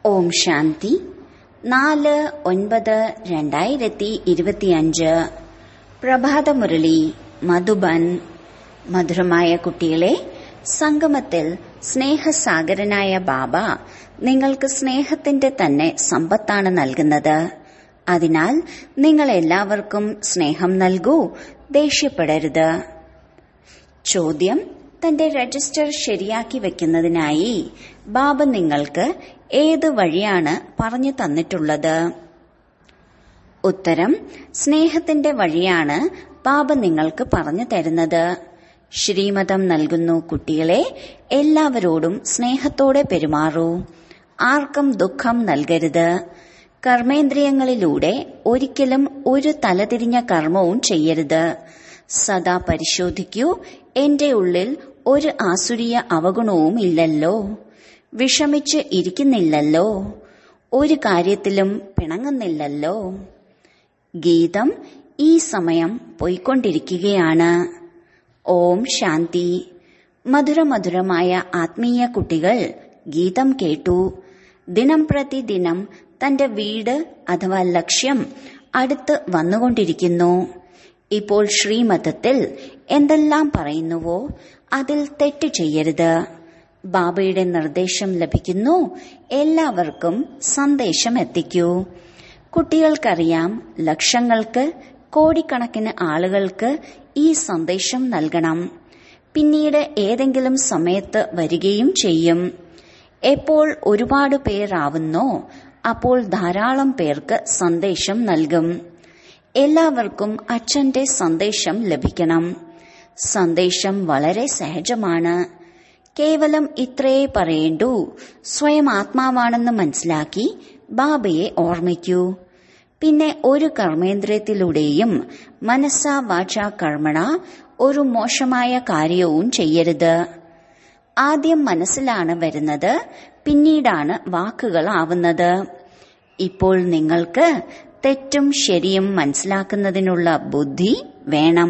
ഓം ശാന്തി നാല് ഒൻപത് രണ്ടായിരത്തി ഇരുപത്തിയഞ്ച് പ്രഭാതമുരളി മധുബൻ മധുരമായ കുട്ടികളെ സംഗമത്തിൽ സ്നേഹസാഗരനായ ബാബ നിങ്ങൾക്ക് സ്നേഹത്തിന്റെ തന്നെ സമ്പത്താണ് നൽകുന്നത് അതിനാൽ നിങ്ങൾ എല്ലാവർക്കും സ്നേഹം നൽകൂ ദേഷ്യപ്പെടരുത് ചോദ്യം തന്റെ രജിസ്റ്റർ ശരിയാക്കി വെക്കുന്നതിനായി ബാബ നിങ്ങൾക്ക് ഏത് വഴിയാണ് പറഞ്ഞു തന്നിട്ടുള്ളത് ഉത്തരം സ്നേഹത്തിന്റെ വഴിയാണ് ബാബ നിങ്ങൾക്ക് പറഞ്ഞു തരുന്നത് ശ്രീമതം നൽകുന്നു കുട്ടികളെ എല്ലാവരോടും സ്നേഹത്തോടെ പെരുമാറൂ ആർക്കും ദുഃഖം നൽകരുത് കർമ്മേന്ദ്രിയങ്ങളിലൂടെ ഒരിക്കലും ഒരു തലതിരിഞ്ഞ കർമ്മവും ചെയ്യരുത് സദാ പരിശോധിക്കൂ എന്റെ ഉള്ളിൽ ഒരു ആസുരീയ അവഗുണവും ഇല്ലല്ലോ വിഷമിച്ച് ഇരിക്കുന്നില്ലല്ലോ ഒരു കാര്യത്തിലും പിണങ്ങുന്നില്ലല്ലോ ഗീതം ഈ സമയം പോയിക്കൊണ്ടിരിക്കുകയാണ് ഓം ശാന്തി മധുരമധുരമായ ആത്മീയ കുട്ടികൾ ഗീതം കേട്ടു ദിനം പ്രതി ദിനം തന്റെ വീട് അഥവാ ലക്ഷ്യം അടുത്ത് വന്നുകൊണ്ടിരിക്കുന്നു ഇപ്പോൾ ശ്രീമതത്തിൽ എന്തെല്ലാം പറയുന്നുവോ അതിൽ തെറ്റ് ചെയ്യരുത് ബാബയുടെ നിർദ്ദേശം ലഭിക്കുന്നു എല്ലാവർക്കും സന്ദേശം എത്തിക്കൂ കുട്ടികൾക്കറിയാം ലക്ഷങ്ങൾക്ക് കോടിക്കണക്കിന് ആളുകൾക്ക് ഈ സന്ദേശം നൽകണം പിന്നീട് ഏതെങ്കിലും സമയത്ത് വരികയും ചെയ്യും എപ്പോൾ ഒരുപാട് പേരാവുന്നോ അപ്പോൾ ധാരാളം പേർക്ക് സന്ദേശം നൽകും എല്ലാവർക്കും അച്ഛന്റെ സന്ദേശം ലഭിക്കണം സന്ദേശം വളരെ സഹജമാണ് കേവലം ഇത്രയേ പറയേണ്ടൂ സ്വയം ആത്മാവാണെന്ന് മനസ്സിലാക്കി ബാബയെ ഓർമ്മിക്കൂ പിന്നെ ഒരു കർമ്മേന്ദ്രിയത്തിലൂടെയും മനസ്സാ വാച കർമ്മണ ഒരു മോശമായ കാര്യവും ചെയ്യരുത് ആദ്യം മനസ്സിലാണ് വരുന്നത് പിന്നീടാണ് വാക്കുകളാവുന്നത് ഇപ്പോൾ നിങ്ങൾക്ക് തെറ്റും ശരിയും മനസ്സിലാക്കുന്നതിനുള്ള ബുദ്ധി വേണം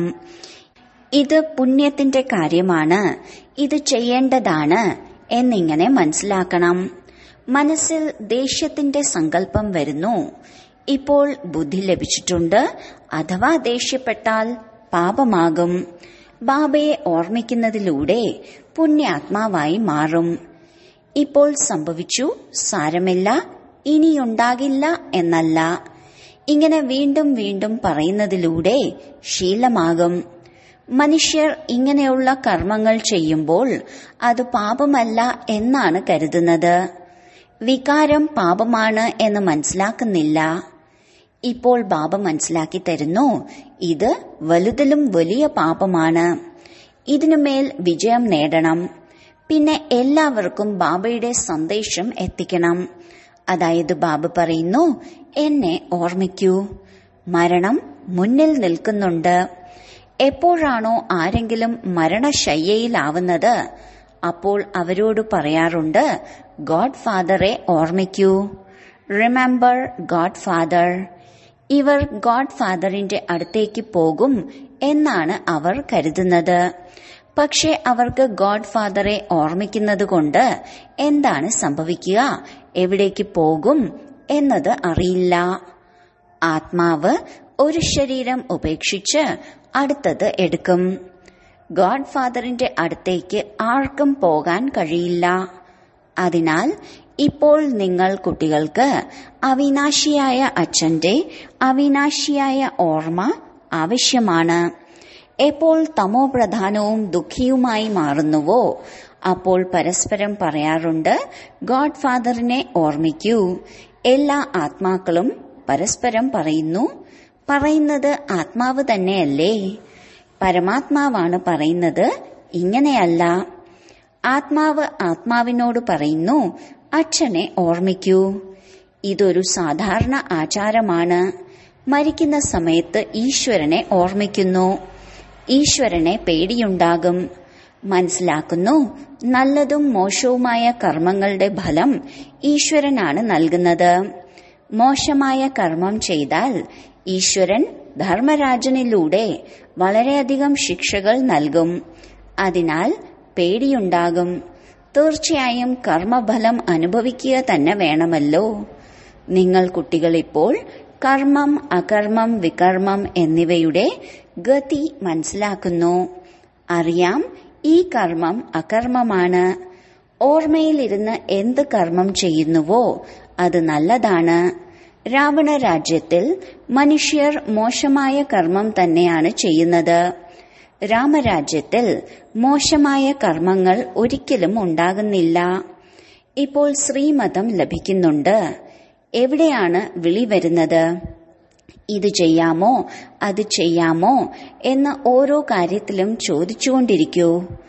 ഇത് പുണ്യത്തിന്റെ കാര്യമാണ് ഇത് ചെയ്യേണ്ടതാണ് എന്നിങ്ങനെ മനസ്സിലാക്കണം മനസ്സിൽ ദേഷ്യത്തിന്റെ സങ്കല്പം വരുന്നു ഇപ്പോൾ ബുദ്ധി ലഭിച്ചിട്ടുണ്ട് അഥവാ ദേഷ്യപ്പെട്ടാൽ പാപമാകും ബാബയെ ഓർമ്മിക്കുന്നതിലൂടെ പുണ്യാത്മാവായി മാറും ഇപ്പോൾ സംഭവിച്ചു സാരമില്ല ഇനിയുണ്ടാകില്ല എന്നല്ല ഇങ്ങനെ വീണ്ടും വീണ്ടും പറയുന്നതിലൂടെ ശീലമാകും മനുഷ്യർ ഇങ്ങനെയുള്ള കർമ്മങ്ങൾ ചെയ്യുമ്പോൾ അത് പാപമല്ല എന്നാണ് കരുതുന്നത് വികാരം പാപമാണ് എന്ന് മനസ്സിലാക്കുന്നില്ല ഇപ്പോൾ ബാബ മനസ്സിലാക്കി തരുന്നു ഇത് വലുതിലും വലിയ പാപമാണ് ഇതിനുമേൽ വിജയം നേടണം പിന്നെ എല്ലാവർക്കും ബാബയുടെ സന്ദേശം എത്തിക്കണം അതായത് ബാബ പറയുന്നു എന്നെ ഓർമ്മിക്കൂ മരണം മുന്നിൽ നിൽക്കുന്നുണ്ട് എപ്പോഴാണോ ആരെങ്കിലും മരണശയ്യയിലാവുന്നത് അപ്പോൾ അവരോട് പറയാറുണ്ട് ഗോഡ് ഫാദറെ ഓർമ്മിക്കൂ റിമെമ്പർ ഗോഡ് ഫാദർ ഇവർ ഗോഡ് ഫാദറിന്റെ അടുത്തേക്ക് പോകും എന്നാണ് അവർ കരുതുന്നത് പക്ഷെ അവർക്ക് ഗോഡ് ഫാദറെ ഓർമ്മിക്കുന്നത് കൊണ്ട് എന്താണ് സംഭവിക്കുക എവിടേക്ക് പോകും എന്നത് അറിയില്ല ആത്മാവ് ഒരു ശരീരം ഉപേക്ഷിച്ച് അടുത്തത് എടുക്കും ഗോഡ് ഫാദറിന്റെ അടുത്തേക്ക് ആർക്കും പോകാൻ കഴിയില്ല അതിനാൽ ഇപ്പോൾ നിങ്ങൾ കുട്ടികൾക്ക് അവിനാശിയായ അച്ഛന്റെ അവിനാശിയായ ഓർമ്മ ആവശ്യമാണ് എപ്പോൾ തമോ പ്രധാനവും ദുഃഖിയുമായി മാറുന്നുവോ അപ്പോൾ പരസ്പരം പറയാറുണ്ട് ഗോഡ് ഫാദറിനെ ഓർമ്മിക്കൂ എല്ലാ ആത്മാക്കളും പരസ്പരം പറയുന്നു പറയുന്നത് ആത്മാവ് തന്നെയല്ലേ പരമാത്മാവാണ് പറയുന്നത് ഇങ്ങനെയല്ല ആത്മാവ് ആത്മാവിനോട് പറയുന്നു അച്ഛനെ ഓർമ്മിക്കൂ ഇതൊരു സാധാരണ ആചാരമാണ് മരിക്കുന്ന സമയത്ത് ഈശ്വരനെ ഓർമ്മിക്കുന്നു ഈശ്വരനെ പേടിയുണ്ടാകും മനസ്സിലാക്കുന്നു നല്ലതും മോശവുമായ കർമ്മങ്ങളുടെ ഫലം ഈശ്വരനാണ് നൽകുന്നത് മോശമായ കർമ്മം ചെയ്താൽ ഈശ്വരൻ ധർമ്മരാജനിലൂടെ വളരെയധികം ശിക്ഷകൾ നൽകും അതിനാൽ പേടിയുണ്ടാകും തീർച്ചയായും കർമ്മഫലം അനുഭവിക്കുക തന്നെ വേണമല്ലോ നിങ്ങൾ കുട്ടികൾ ഇപ്പോൾ കർമ്മം അകർമ്മം വികർമ്മം എന്നിവയുടെ ഗതി മനസ്സിലാക്കുന്നു അറിയാം ഈ കർമ്മം അകർമ്മമാണ് ഓർമ്മയിലിരുന്ന് എന്ത് കർമ്മം ചെയ്യുന്നുവോ അത് നല്ലതാണ് രാവണ രാജ്യത്തിൽ മനുഷ്യർ മോശമായ കർമ്മം തന്നെയാണ് ചെയ്യുന്നത് രാമരാജ്യത്തിൽ മോശമായ കർമ്മങ്ങൾ ഒരിക്കലും ഉണ്ടാകുന്നില്ല ഇപ്പോൾ ശ്രീമതം ലഭിക്കുന്നുണ്ട് എവിടെയാണ് വിളി വരുന്നത് ഇത് ചെയ്യാമോ അത് ചെയ്യാമോ എന്ന് ഓരോ കാര്യത്തിലും ചോദിച്ചുകൊണ്ടിരിക്കൂ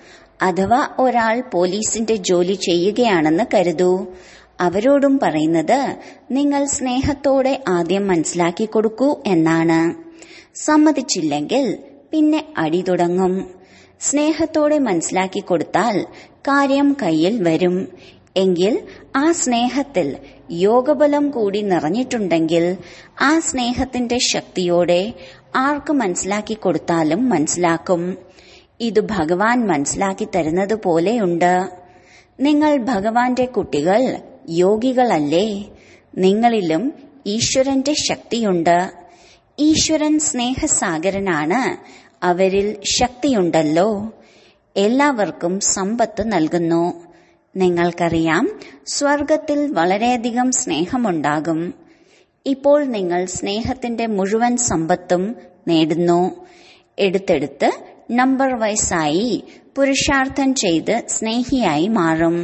അഥവാ ഒരാൾ പോലീസിന്റെ ജോലി ചെയ്യുകയാണെന്ന് കരുതൂ അവരോടും പറയുന്നത് നിങ്ങൾ സ്നേഹത്തോടെ ആദ്യം മനസ്സിലാക്കി കൊടുക്കൂ എന്നാണ് സമ്മതിച്ചില്ലെങ്കിൽ പിന്നെ അടി തുടങ്ങും സ്നേഹത്തോടെ മനസ്സിലാക്കി കൊടുത്താൽ കാര്യം കയ്യിൽ വരും എങ്കിൽ ആ സ്നേഹത്തിൽ യോഗബലം കൂടി നിറഞ്ഞിട്ടുണ്ടെങ്കിൽ ആ സ്നേഹത്തിന്റെ ശക്തിയോടെ ആർക്ക് മനസ്സിലാക്കി കൊടുത്താലും മനസ്സിലാക്കും ഇത് ഭഗവാൻ മനസ്സിലാക്കി തരുന്നത് പോലെയുണ്ട് നിങ്ങൾ ഭഗവാന്റെ കുട്ടികൾ യോഗികളല്ലേ നിങ്ങളിലും ഈശ്വരന്റെ ശക്തിയുണ്ട് ഈശ്വരൻ സ്നേഹസാഗരനാണ് അവരിൽ ശക്തിയുണ്ടല്ലോ എല്ലാവർക്കും സമ്പത്ത് നൽകുന്നു നിങ്ങൾക്കറിയാം സ്വർഗത്തിൽ വളരെയധികം സ്നേഹമുണ്ടാകും ഇപ്പോൾ നിങ്ങൾ സ്നേഹത്തിന്റെ മുഴുവൻ സമ്പത്തും നേടുന്നു എടുത്തെടുത്ത് നമ്പർ വൈസായി പുരുഷാർത്ഥം ചെയ്ത് സ്നേഹിയായി മാറും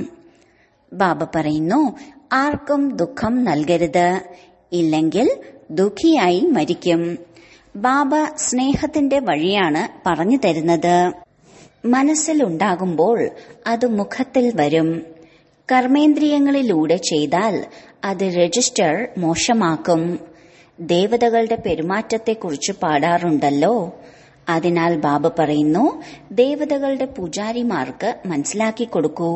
ബാബ പറയുന്നു ആർക്കും ദുഃഖം നൽകരുത് ഇല്ലെങ്കിൽ ദുഃഖിയായി മരിക്കും ബാബ സ്നേഹത്തിന്റെ വഴിയാണ് പറഞ്ഞു തരുന്നത് മനസ്സിലുണ്ടാകുമ്പോൾ അത് മുഖത്തിൽ വരും കർമ്മേന്ദ്രിയങ്ങളിലൂടെ ചെയ്താൽ അത് രജിസ്റ്റർ മോശമാക്കും ദേവതകളുടെ പെരുമാറ്റത്തെക്കുറിച്ച് പാടാറുണ്ടല്ലോ അതിനാൽ ബാബ പറയുന്നു ദേവതകളുടെ പൂജാരിമാർക്ക് മനസ്സിലാക്കി കൊടുക്കൂ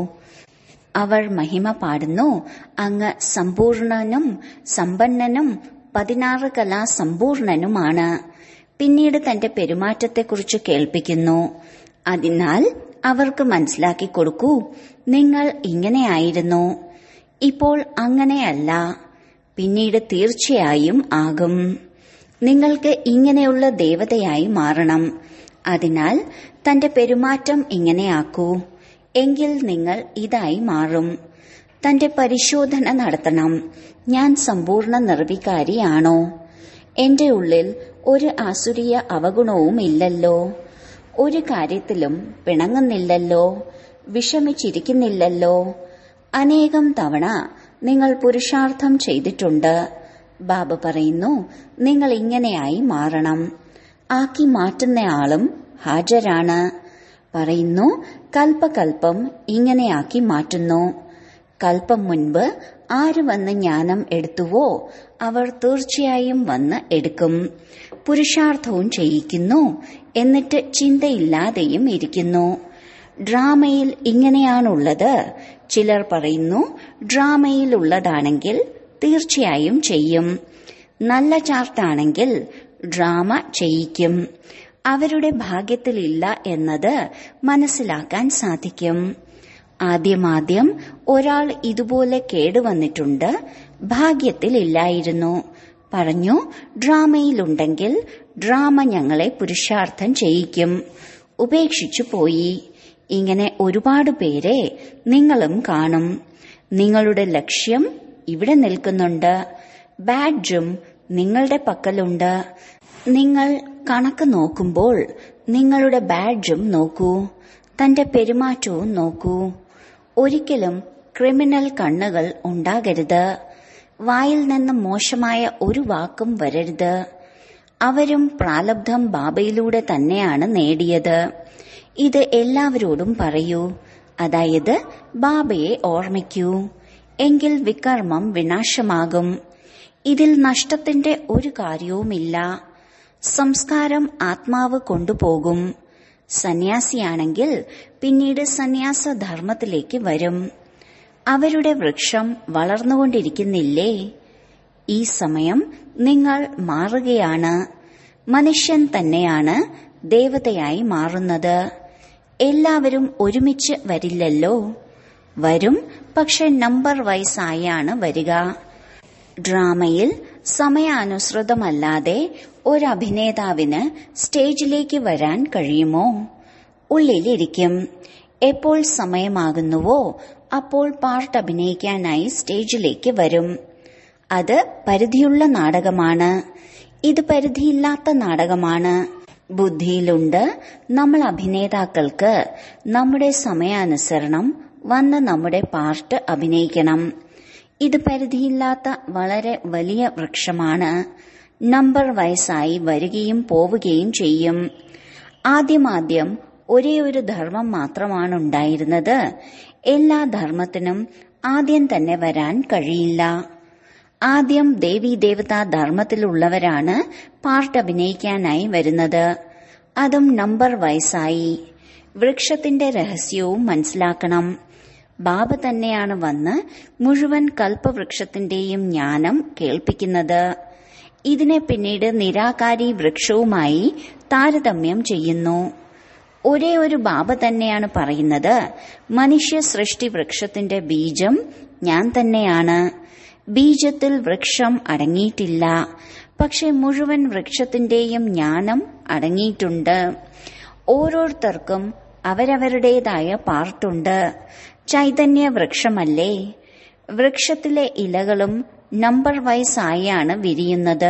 അവർ മഹിമ പാടുന്നു അങ്ങ് സമ്പൂർണനും സമ്പന്നനും പതിനാറ് കലാ സമ്പൂർണനുമാണ് പിന്നീട് തന്റെ പെരുമാറ്റത്തെക്കുറിച്ച് കേൾപ്പിക്കുന്നു അതിനാൽ അവർക്ക് മനസ്സിലാക്കി കൊടുക്കൂ നിങ്ങൾ ഇങ്ങനെയായിരുന്നു ഇപ്പോൾ അങ്ങനെയല്ല പിന്നീട് തീർച്ചയായും ആകും നിങ്ങൾക്ക് ഇങ്ങനെയുള്ള ദേവതയായി മാറണം അതിനാൽ തന്റെ പെരുമാറ്റം ഇങ്ങനെയാക്കൂ എങ്കിൽ നിങ്ങൾ ഇതായി മാറും തന്റെ പരിശോധന നടത്തണം ഞാൻ സമ്പൂർണ്ണ നിർവികാരിയാണോ എന്റെ ഉള്ളിൽ ഒരു ആസുരീയ അവഗുണവും ഇല്ലല്ലോ ഒരു കാര്യത്തിലും പിണങ്ങുന്നില്ലല്ലോ വിഷമിച്ചിരിക്കുന്നില്ലല്ലോ അനേകം തവണ നിങ്ങൾ പുരുഷാർത്ഥം ചെയ്തിട്ടുണ്ട് ബാബ പറയുന്നു നിങ്ങൾ ഇങ്ങനെയായി മാറണം ആക്കി മാറ്റുന്നയാളും ഹാജരാണ് പറയുന്നു കൽപ്പകൽപ്പം ഇങ്ങനെയാക്കി മാറ്റുന്നു കൽപ്പം മുൻപ് ആര് വന്ന് ജ്ഞാനം എടുത്തുവോ അവർ തീർച്ചയായും വന്ന് എടുക്കും പുരുഷാർത്ഥവും ചെയ്യിക്കുന്നു എന്നിട്ട് ചിന്തയില്ലാതെയും ഇരിക്കുന്നു ഡ്രാമയിൽ ഇങ്ങനെയാണുള്ളത് ചിലർ പറയുന്നു ഡ്രാമയിലുള്ളതാണെങ്കിൽ തീർച്ചയായും ചെയ്യും നല്ല ചാർട്ടാണെങ്കിൽ ഡ്രാമ ചെയ്യിക്കും അവരുടെ ഭാഗ്യത്തിലില്ല എന്നത് മനസ്സിലാക്കാൻ സാധിക്കും ആദ്യമാദ്യം ഒരാൾ ഇതുപോലെ കേടുവന്നിട്ടുണ്ട് ഭാഗ്യത്തിലില്ലായിരുന്നു പറഞ്ഞു ഡ്രാമയിലുണ്ടെങ്കിൽ ഡ്രാമ ഞങ്ങളെ പുരുഷാർത്ഥം ചെയ്യിക്കും ഉപേക്ഷിച്ചു പോയി ഇങ്ങനെ ഒരുപാട് പേരെ നിങ്ങളും കാണും നിങ്ങളുടെ ലക്ഷ്യം ഇവിടെ നിൽക്കുന്നുണ്ട് ബാഡ്ജും നിങ്ങളുടെ പക്കലുണ്ട് നിങ്ങൾ കണക്ക് നോക്കുമ്പോൾ നിങ്ങളുടെ ബാഡ്ജും നോക്കൂ തന്റെ പെരുമാറ്റവും നോക്കൂ ഒരിക്കലും ക്രിമിനൽ കണ്ണുകൾ ഉണ്ടാകരുത് വായിൽ നിന്ന് മോശമായ ഒരു വാക്കും വരരുത് അവരും പ്രാലബ്ധം ബാബയിലൂടെ തന്നെയാണ് നേടിയത് ഇത് എല്ലാവരോടും പറയൂ അതായത് ബാബയെ ഓർമ്മിക്കൂ എങ്കിൽ വികർമ്മം വിനാശമാകും ഇതിൽ നഷ്ടത്തിന്റെ ഒരു കാര്യവുമില്ല സംസ്കാരം ആത്മാവ് കൊണ്ടുപോകും സന്യാസിയാണെങ്കിൽ പിന്നീട് സന്യാസധർമ്മത്തിലേക്ക് വരും അവരുടെ വൃക്ഷം വളർന്നുകൊണ്ടിരിക്കുന്നില്ലേ ഈ സമയം നിങ്ങൾ മാറുകയാണ് മനുഷ്യൻ തന്നെയാണ് ദേവതയായി മാറുന്നത് എല്ലാവരും ഒരുമിച്ച് വരില്ലല്ലോ വരും പക്ഷെ നമ്പർ വൈസായാണ് വരിക ഡ്രാമയിൽ സമയാനുസൃതമല്ലാതെ ഒരു അഭിനേതാവിന് സ്റ്റേജിലേക്ക് വരാൻ കഴിയുമോ ഉള്ളിലിരിക്കും എപ്പോൾ സമയമാകുന്നുവോ അപ്പോൾ പാർട്ട് അഭിനയിക്കാനായി സ്റ്റേജിലേക്ക് വരും അത് പരിധിയുള്ള നാടകമാണ് ഇത് പരിധിയില്ലാത്ത നാടകമാണ് ബുദ്ധിയിലുണ്ട് നമ്മൾ അഭിനേതാക്കൾക്ക് നമ്മുടെ സമയാനുസരണം വന്ന് നമ്മുടെ പാർട്ട് അഭിനയിക്കണം ഇത് പരിധിയില്ലാത്ത വളരെ വലിയ വൃക്ഷമാണ് നമ്പർ വയസ്സായി വരികയും പോവുകയും ചെയ്യും ആദ്യമാദ്യം ഒരേ ഒരു ധർമ്മം മാത്രമാണ് ഉണ്ടായിരുന്നത് എല്ലാ ധർമ്മത്തിനും ആദ്യം തന്നെ വരാൻ കഴിയില്ല ആദ്യം ദേവീ ദേവതാ ധർമ്മത്തിലുള്ളവരാണ് പാർട്ട് അഭിനയിക്കാനായി വരുന്നത് അതും നമ്പർ വയസ്സായി വൃക്ഷത്തിന്റെ രഹസ്യവും മനസ്സിലാക്കണം ബാബ തന്നെയാണ് വന്ന് മുഴുവൻ കൽപ്പവൃക്ഷത്തിന്റെയും ജ്ഞാനം കേൾപ്പിക്കുന്നത് ഇതിനെ പിന്നീട് നിരാകാരി വൃക്ഷവുമായി താരതമ്യം ചെയ്യുന്നു ഒരേ ഒരു ബാബ തന്നെയാണ് പറയുന്നത് മനുഷ്യ സൃഷ്ടി വൃക്ഷത്തിന്റെ ബീജം ഞാൻ തന്നെയാണ് ബീജത്തിൽ വൃക്ഷം അടങ്ങിയിട്ടില്ല പക്ഷെ മുഴുവൻ വൃക്ഷത്തിന്റെയും ജ്ഞാനം അടങ്ങിയിട്ടുണ്ട് ഓരോരുത്തർക്കും അവരവരുടേതായ പാർട്ടുണ്ട് ചൈതന്യ വൃക്ഷമല്ലേ വൃക്ഷത്തിലെ ഇലകളും നമ്പർ വൈസ് ആയാണ് വിരിയുന്നത്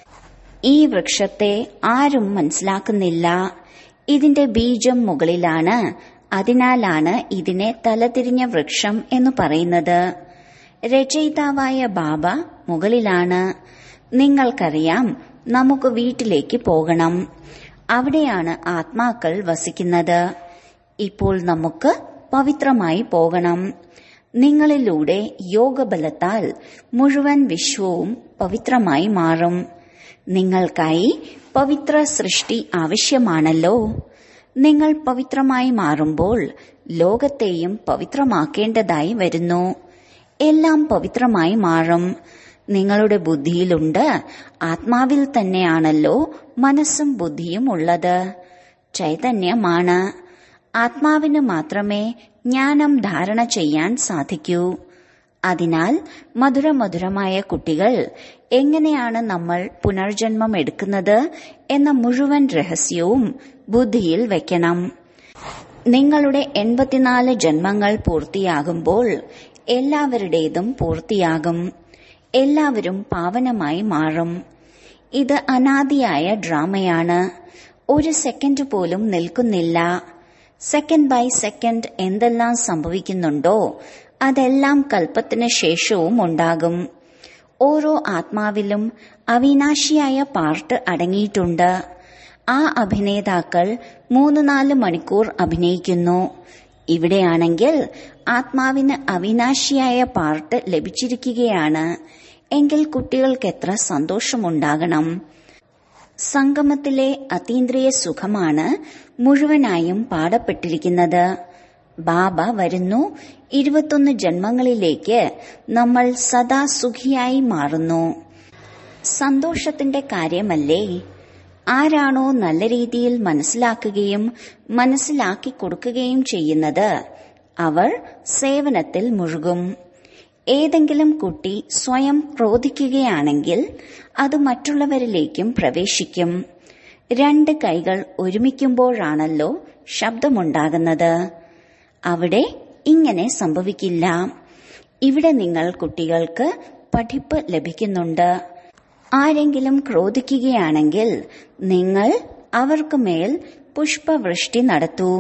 ഈ വൃക്ഷത്തെ ആരും മനസ്സിലാക്കുന്നില്ല ഇതിന്റെ ബീജം മുകളിലാണ് അതിനാലാണ് ഇതിനെ തലതിരിഞ്ഞ വൃക്ഷം എന്ന് പറയുന്നത് രചയിതാവായ ബാബ മുകളിലാണ് നിങ്ങൾക്കറിയാം നമുക്ക് വീട്ടിലേക്ക് പോകണം അവിടെയാണ് ആത്മാക്കൾ വസിക്കുന്നത് ഇപ്പോൾ നമുക്ക് പവിത്രമായി പോകണം നിങ്ങളിലൂടെ യോഗബലത്താൽ മുഴുവൻ വിശ്വവും പവിത്രമായി മാറും നിങ്ങൾക്കായി പവിത്ര സൃഷ്ടി ആവശ്യമാണല്ലോ നിങ്ങൾ പവിത്രമായി മാറുമ്പോൾ ലോകത്തെയും പവിത്രമാക്കേണ്ടതായി വരുന്നു എല്ലാം പവിത്രമായി മാറും നിങ്ങളുടെ ബുദ്ധിയിലുണ്ട് ആത്മാവിൽ തന്നെയാണല്ലോ മനസ്സും ബുദ്ധിയും ഉള്ളത് ചൈതന്യമാണ് ആത്മാവിന് മാത്രമേ ജ്ഞാനം ധാരണ ചെയ്യാൻ സാധിക്കൂ അതിനാൽ മധുരമധുരമായ കുട്ടികൾ എങ്ങനെയാണ് നമ്മൾ പുനർജന്മം എടുക്കുന്നത് എന്ന മുഴുവൻ രഹസ്യവും ബുദ്ധിയിൽ വെക്കണം നിങ്ങളുടെ എൺപത്തിനാല് ജന്മങ്ങൾ പൂർത്തിയാകുമ്പോൾ എല്ലാവരുടേതും പൂർത്തിയാകും എല്ലാവരും പാവനമായി മാറും ഇത് അനാദിയായ ഡ്രാമയാണ് ഒരു സെക്കൻഡ് പോലും നിൽക്കുന്നില്ല സെക്കൻഡ് ബൈ സെക്കൻഡ് എന്തെല്ലാം സംഭവിക്കുന്നുണ്ടോ അതെല്ലാം കൽപ്പത്തിന് ശേഷവും ഉണ്ടാകും ഓരോ ആത്മാവിലും അവിനാശിയായ പാർട്ട് അടങ്ങിയിട്ടുണ്ട് ആ അഭിനേതാക്കൾ മൂന്ന് നാല് മണിക്കൂർ അഭിനയിക്കുന്നു ഇവിടെയാണെങ്കിൽ ആത്മാവിന് അവിനാശിയായ പാർട്ട് ലഭിച്ചിരിക്കുകയാണ് എങ്കിൽ കുട്ടികൾക്ക് എത്ര സന്തോഷമുണ്ടാകണം സംഗമത്തിലെ അതീന്ദ്രിയ സുഖമാണ് മുഴുവനായും പാടപ്പെട്ടിരിക്കുന്നത് ബാബ വരുന്നു ഇരുപത്തൊന്ന് ജന്മങ്ങളിലേക്ക് നമ്മൾ സദാ സുഖിയായി മാറുന്നു സന്തോഷത്തിന്റെ കാര്യമല്ലേ ആരാണോ നല്ല രീതിയിൽ മനസ്സിലാക്കുകയും മനസ്സിലാക്കി കൊടുക്കുകയും ചെയ്യുന്നത് അവർ സേവനത്തിൽ മുഴുകും ഏതെങ്കിലും കുട്ടി സ്വയം ക്രോധിക്കുകയാണെങ്കിൽ അത് മറ്റുള്ളവരിലേക്കും പ്രവേശിക്കും രണ്ട് കൈകൾ ഒരുമിക്കുമ്പോഴാണല്ലോ ശബ്ദമുണ്ടാകുന്നത് അവിടെ ഇങ്ങനെ സംഭവിക്കില്ല ഇവിടെ നിങ്ങൾ കുട്ടികൾക്ക് പഠിപ്പ് ലഭിക്കുന്നുണ്ട് ആരെങ്കിലും ക്രോധിക്കുകയാണെങ്കിൽ നിങ്ങൾ അവർക്ക് മേൽ പുഷ്പവൃഷ്ടി നടത്തൂ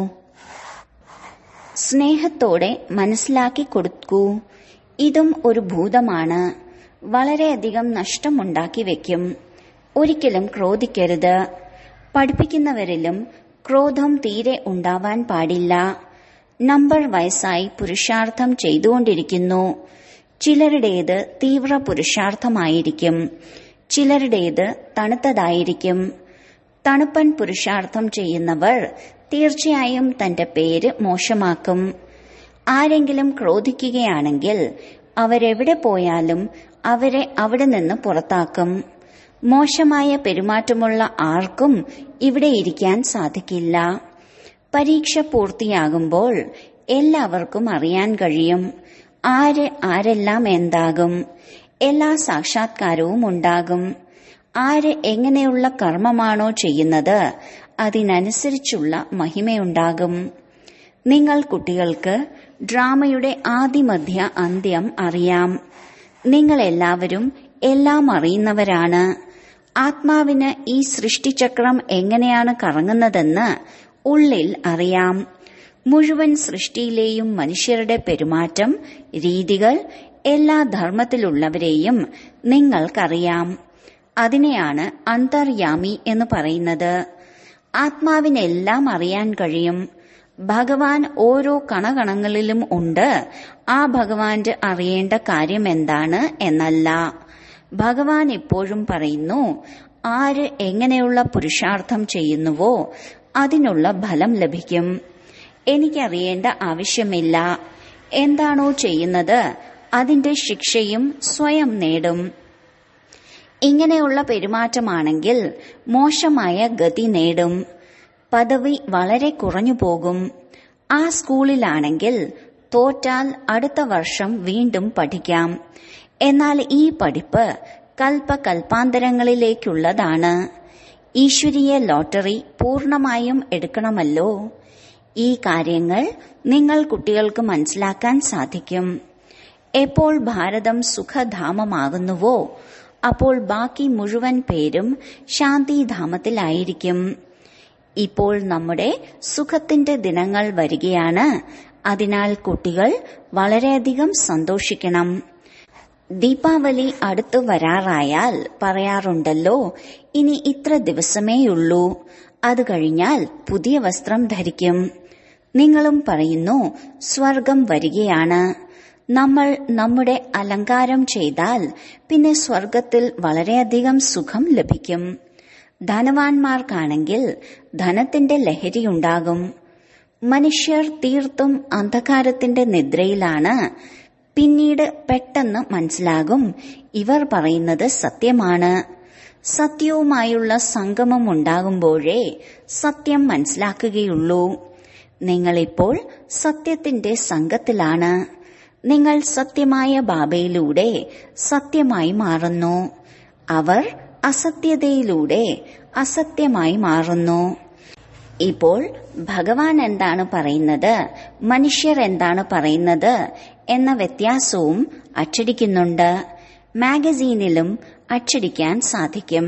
സ്നേഹത്തോടെ മനസ്സിലാക്കി കൊടുക്കൂ ഇതും ഒരു ഭൂതമാണ് വളരെയധികം നഷ്ടമുണ്ടാക്കി വെക്കും ഒരിക്കലും ക്രോധിക്കരുത് പഠിപ്പിക്കുന്നവരിലും ക്രോധം തീരെ ഉണ്ടാവാൻ പാടില്ല നമ്പർ വയസ്സായി പുരുഷാർത്ഥം ചെയ്തുകൊണ്ടിരിക്കുന്നു ചിലരുടേത് തീവ്ര പുരുഷാർത്ഥമായിരിക്കും ചിലരുടേത് തണുത്തതായിരിക്കും തണുപ്പൻ പുരുഷാർത്ഥം ചെയ്യുന്നവർ തീർച്ചയായും തന്റെ പേര് മോശമാക്കും ആരെങ്കിലും ക്രോധിക്കുകയാണെങ്കിൽ അവരെവിടെ പോയാലും അവരെ അവിടെ നിന്ന് പുറത്താക്കും മോശമായ പെരുമാറ്റമുള്ള ആർക്കും ഇവിടെ ഇരിക്കാൻ സാധിക്കില്ല പരീക്ഷ പൂർത്തിയാകുമ്പോൾ എല്ലാവർക്കും അറിയാൻ കഴിയും ആര് ആരെല്ലാം എന്താകും എല്ലാ സാക്ഷാത്കാരവും ഉണ്ടാകും ആര് എങ്ങനെയുള്ള കർമ്മമാണോ ചെയ്യുന്നത് അതിനനുസരിച്ചുള്ള മഹിമയുണ്ടാകും നിങ്ങൾ കുട്ടികൾക്ക് ഡ്രാമയുടെ ആദിമധ്യ അന്ത്യം അറിയാം നിങ്ങൾ എല്ലാവരും എല്ലാം അറിയുന്നവരാണ് ആത്മാവിന് ഈ സൃഷ്ടിചക്രം എങ്ങനെയാണ് കറങ്ങുന്നതെന്ന് ഉള്ളിൽ അറിയാം മുഴുവൻ സൃഷ്ടിയിലെയും മനുഷ്യരുടെ പെരുമാറ്റം രീതികൾ എല്ലാ ധർമ്മത്തിലുള്ളവരെയും നിങ്ങൾക്കറിയാം അതിനെയാണ് അന്തർയാമി എന്ന് പറയുന്നത് ആത്മാവിനെല്ലാം അറിയാൻ കഴിയും ഭഗവാൻ ഓരോ കണകണങ്ങളിലും ഉണ്ട് ആ ഭഗവാന്റെ അറിയേണ്ട കാര്യം എന്താണ് എന്നല്ല ഭഗവാൻ ഇപ്പോഴും പറയുന്നു ആര് എങ്ങനെയുള്ള പുരുഷാർത്ഥം ചെയ്യുന്നുവോ അതിനുള്ള ഫലം ലഭിക്കും എനിക്കറിയേണ്ട ആവശ്യമില്ല എന്താണോ ചെയ്യുന്നത് അതിന്റെ ശിക്ഷയും സ്വയം നേടും ഇങ്ങനെയുള്ള പെരുമാറ്റമാണെങ്കിൽ മോശമായ ഗതി നേടും പദവി വളരെ കുറഞ്ഞു പോകും ആ സ്കൂളിലാണെങ്കിൽ തോറ്റാൽ അടുത്ത വർഷം വീണ്ടും പഠിക്കാം എന്നാൽ ഈ പഠിപ്പ് കൽപ്പകൽപ്പാന്തരങ്ങളിലേക്കുള്ളതാണ് ഈശ്വരീയ ലോട്ടറി പൂർണമായും എടുക്കണമല്ലോ ഈ കാര്യങ്ങൾ നിങ്ങൾ കുട്ടികൾക്ക് മനസ്സിലാക്കാൻ സാധിക്കും എപ്പോൾ ഭാരതം സുഖധാമമാകുന്നുവോ അപ്പോൾ ബാക്കി മുഴുവൻ പേരും ശാന്തിധാമത്തിലായിരിക്കും ഇപ്പോൾ നമ്മുടെ സുഖത്തിന്റെ ദിനങ്ങൾ വരികയാണ് അതിനാൽ കുട്ടികൾ വളരെയധികം സന്തോഷിക്കണം ദീപാവലി അടുത്തു വരാറായാൽ പറയാറുണ്ടല്ലോ ഇനി ഇത്ര ദിവസമേയുള്ളൂ അത് കഴിഞ്ഞാൽ പുതിയ വസ്ത്രം ധരിക്കും നിങ്ങളും പറയുന്നു സ്വർഗം വരികയാണ് നമ്മൾ നമ്മുടെ അലങ്കാരം ചെയ്താൽ പിന്നെ സ്വർഗത്തിൽ വളരെയധികം സുഖം ലഭിക്കും ധനവാന്മാർക്കാണെങ്കിൽ ധനത്തിന്റെ ലഹരിയുണ്ടാകും മനുഷ്യർ തീർത്തും അന്ധകാരത്തിന്റെ നിദ്രയിലാണ് പിന്നീട് പെട്ടെന്ന് മനസ്സിലാകും ഇവർ പറയുന്നത് സത്യമാണ് സത്യവുമായുള്ള സംഗമം ഉണ്ടാകുമ്പോഴേ സത്യം മനസ്സിലാക്കുകയുള്ളൂ നിങ്ങളിപ്പോൾ സത്യത്തിന്റെ സംഘത്തിലാണ് നിങ്ങൾ സത്യമായ ബാബയിലൂടെ സത്യമായി മാറുന്നു അവർ അസത്യതയിലൂടെ അസത്യമായി മാറുന്നു ഇപ്പോൾ ഭഗവാൻ എന്താണ് പറയുന്നത് മനുഷ്യർ എന്താണ് പറയുന്നത് എന്ന വ്യത്യാസവും അച്ചടിക്കുന്നുണ്ട് മാഗസീനിലും അച്ചടിക്കാൻ സാധിക്കും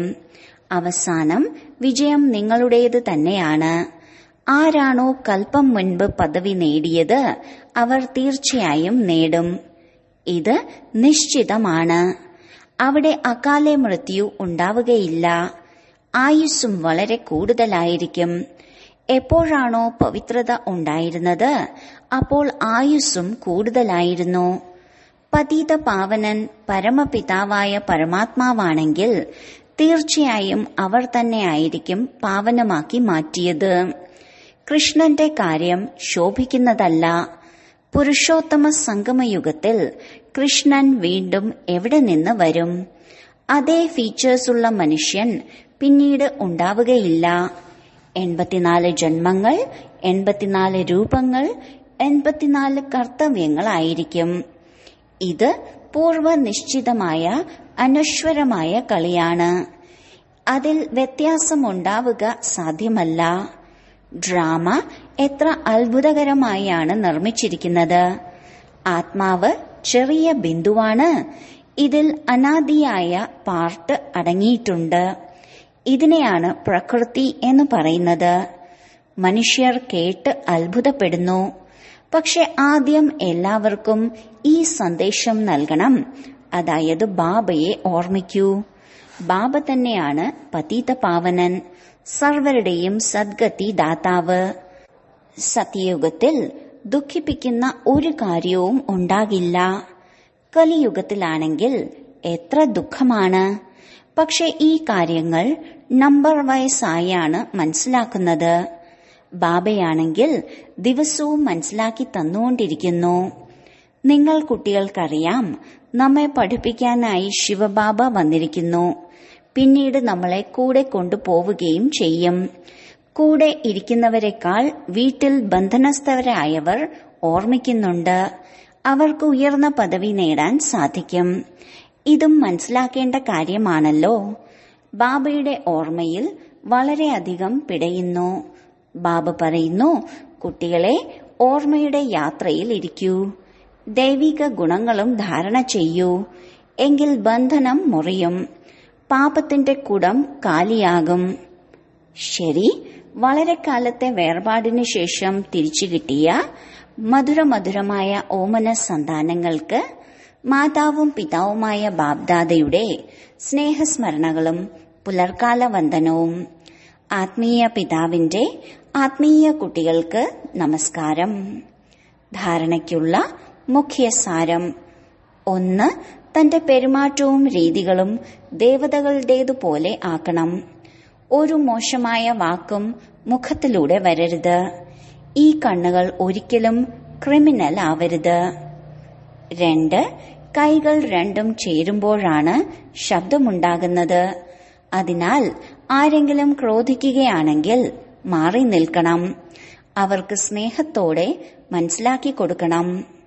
അവസാനം വിജയം നിങ്ങളുടേത് തന്നെയാണ് ആരാണോ കൽപ്പം മുൻപ് പദവി നേടിയത് അവർ തീർച്ചയായും നേടും ഇത് നിശ്ചിതമാണ് അവിടെ അകാലെ മൃത്യു ഉണ്ടാവുകയില്ല ആയുസ്സും വളരെ കൂടുതലായിരിക്കും എപ്പോഴാണോ പവിത്രത ഉണ്ടായിരുന്നത് അപ്പോൾ ആയുസ്സും കൂടുതലായിരുന്നു പതീത പാവനൻ പരമപിതാവായ പരമാത്മാവാണെങ്കിൽ തീർച്ചയായും അവർ തന്നെയായിരിക്കും പാവനമാക്കി മാറ്റിയത് കൃഷ്ണന്റെ കാര്യം ശോഭിക്കുന്നതല്ല പുരുഷോത്തമ സംഗമയുഗത്തിൽ കൃഷ്ണൻ വീണ്ടും എവിടെ നിന്ന് വരും അതേ ഫീച്ചേഴ്സുള്ള മനുഷ്യൻ പിന്നീട് ഉണ്ടാവുകയില്ല എൺപത്തിനാല് ജന്മങ്ങൾ എൺപത്തിനാല് രൂപങ്ങൾ എൺപത്തിനാല് കർത്തവ്യങ്ങളായിരിക്കും ഇത് പൂർവനിശ്ചിതമായ അനശ്വരമായ കളിയാണ് അതിൽ വ്യത്യാസമുണ്ടാവുക സാധ്യമല്ല ഡ്രാമ എത്ര അത്ഭുതകരമായാണ് നിർമ്മിച്ചിരിക്കുന്നത് ആത്മാവ് ചെറിയ ബിന്ദുവാണ് ഇതിൽ അനാദിയായ പാർട്ട് അടങ്ങിയിട്ടുണ്ട് ഇതിനെയാണ് പ്രകൃതി എന്ന് പറയുന്നത് മനുഷ്യർ കേട്ട് അത്ഭുതപ്പെടുന്നു പക്ഷെ ആദ്യം എല്ലാവർക്കും ഈ സന്ദേശം നൽകണം അതായത് ബാബയെ ഓർമ്മിക്കൂ ബാബ തന്നെയാണ് പതീത പാവനൻ സർവരുടെയും സദ്ഗതി ദാതാവ് സത്യയുഗത്തിൽ ദുഃഖിപ്പിക്കുന്ന ഒരു കാര്യവും ഉണ്ടാകില്ല കലിയുഗത്തിലാണെങ്കിൽ എത്ര ദുഃഖമാണ് പക്ഷെ ഈ കാര്യങ്ങൾ നമ്പർ വയസ്സായാണ് മനസ്സിലാക്കുന്നത് ബാബയാണെങ്കിൽ ദിവസവും മനസ്സിലാക്കി തന്നുകൊണ്ടിരിക്കുന്നു നിങ്ങൾ കുട്ടികൾക്കറിയാം നമ്മെ പഠിപ്പിക്കാനായി ശിവബാബ വന്നിരിക്കുന്നു പിന്നീട് നമ്മളെ കൂടെ കൊണ്ടുപോവുകയും ചെയ്യും കൂടെ ഇരിക്കുന്നവരെക്കാൾ വീട്ടിൽ ബന്ധനസ്ഥരായവർ ഓർമ്മിക്കുന്നുണ്ട് അവർക്ക് ഉയർന്ന പദവി നേടാൻ സാധിക്കും ഇതും മനസ്സിലാക്കേണ്ട കാര്യമാണല്ലോ ബാബയുടെ ഓർമ്മയിൽ വളരെയധികം പിടയുന്നു ബാബ പറയുന്നു കുട്ടികളെ ഓർമ്മയുടെ യാത്രയിൽ ഇരിക്കൂ ദൈവിക ഗുണങ്ങളും ധാരണ ചെയ്യൂ എങ്കിൽ ബന്ധനം മുറിയും പാപത്തിന്റെ കുടം കാലിയാകും ശരി വളരെ കാലത്തെ വേർപാടിനു ശേഷം തിരിച്ചു കിട്ടിയ മധുരമധുരമായ ഓമന സന്താനങ്ങൾക്ക് മാതാവും പിതാവുമായ ബാബ്ദാദയുടെ സ്നേഹസ്മരണകളും പുലർക്കാല വന്ദനവും ആത്മീയ പിതാവിന്റെ ആത്മീയ കുട്ടികൾക്ക് നമസ്കാരം ധാരണയ്ക്കുള്ള മുഖ്യ സാരം ഒന്ന് തന്റെ പെരുമാറ്റവും രീതികളും ദേവതകളുടേതുപോലെ ആക്കണം ഒരു മോശമായ വാക്കും മുഖത്തിലൂടെ വരരുത് ഈ കണ്ണുകൾ ഒരിക്കലും ക്രിമിനൽ ആവരുത് രണ്ട് കൈകൾ രണ്ടും ചേരുമ്പോഴാണ് ശബ്ദമുണ്ടാകുന്നത് അതിനാൽ ആരെങ്കിലും ക്രോധിക്കുകയാണെങ്കിൽ മാറി നിൽക്കണം അവർക്ക് സ്നേഹത്തോടെ മനസ്സിലാക്കി കൊടുക്കണം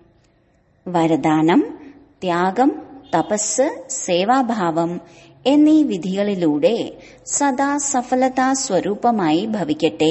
വരദാനം ത്യാഗം തപസ് സേവാഭാവം എന്നീ വിധികളിലൂടെ സദാ സഫലതാ സ്വരൂപമായി ഭവിക്കട്ടെ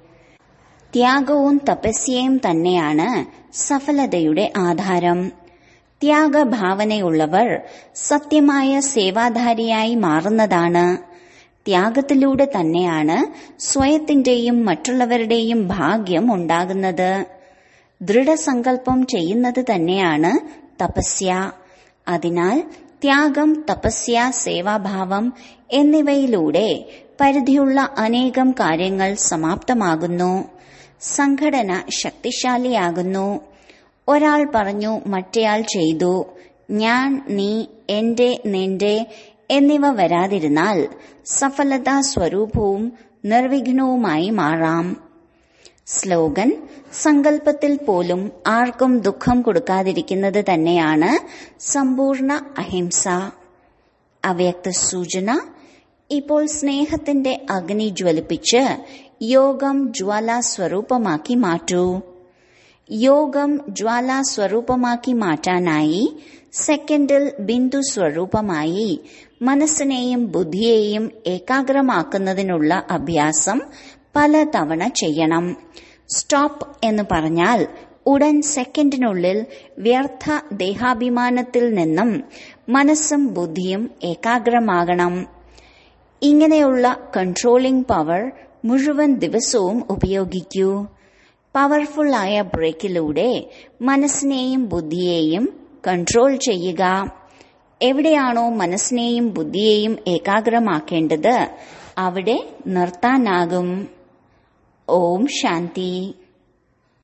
ത്യാഗവും തപസ്യയും തന്നെയാണ് സഫലതയുടെ ആധാരം ത്യാഗഭാവനയുള്ളവർ സത്യമായ സേവാധാരിയായി മാറുന്നതാണ് ത്യാഗത്തിലൂടെ തന്നെയാണ് സ്വയത്തിന്റെയും മറ്റുള്ളവരുടെയും ഭാഗ്യം ഉണ്ടാകുന്നത് ദൃഢസങ്കല്പം ചെയ്യുന്നത് തന്നെയാണ് തപസ്യ അതിനാൽ ത്യാഗം തപസ്യ സേവാഭാവം എന്നിവയിലൂടെ പരിധിയുള്ള അനേകം കാര്യങ്ങൾ സമാപ്തമാകുന്നു സംഘടന ശക്തിശാലിയാകുന്നു ഒരാൾ പറഞ്ഞു മറ്റേയാൾ ചെയ്തു ഞാൻ നീ എന്റെ നിന്റെ എന്നിവ വരാതിരുന്നാൽ സഫലതാ സ്വരൂപവും നിർവിഘ്നവുമായി മാറാം സ്ലോഗൻ സങ്കല്പത്തിൽ പോലും ആർക്കും ദുഃഖം കൊടുക്കാതിരിക്കുന്നത് തന്നെയാണ് സമ്പൂർണ്ണ അഹിംസ അവ്യക്ത സൂചന ഇപ്പോൾ സ്നേഹത്തിന്റെ അഗ്നി ജ്വലിപ്പിച്ച് യോഗം ജ്വാലാ സ്വരൂപമാക്കി മാറ്റൂ യോഗം ജ്വാലാ സ്വരൂപമാക്കി മാറ്റാനായി സെക്കൻഡിൽ ബിന്ദു സ്വരൂപമായി മനസ്സിനെയും ബുദ്ധിയെയും ഏകാഗ്രമാക്കുന്നതിനുള്ള അഭ്യാസം പലതവണ ചെയ്യണം സ്റ്റോപ്പ് എന്ന് പറഞ്ഞാൽ ഉടൻ സെക്കൻഡിനുള്ളിൽ വ്യർത്ഥ ദേഹാഭിമാനത്തിൽ നിന്നും മനസ്സും ബുദ്ധിയും ഏകാഗ്രമാകണം ഇങ്ങനെയുള്ള കൺട്രോളിംഗ് പവർ മുഴുവൻ ദിവസവും ഉപയോഗിക്കൂ പവർഫുള്ളായ ബ്രേക്കിലൂടെ മനസ്സിനെയും ബുദ്ധിയെയും കൺട്രോൾ ചെയ്യുക എവിടെയാണോ മനസ്സിനെയും ബുദ്ധിയെയും ഏകാഗ്രമാക്കേണ്ടത് അവിടെ നിർത്താനാകും ഓം ശാന്തി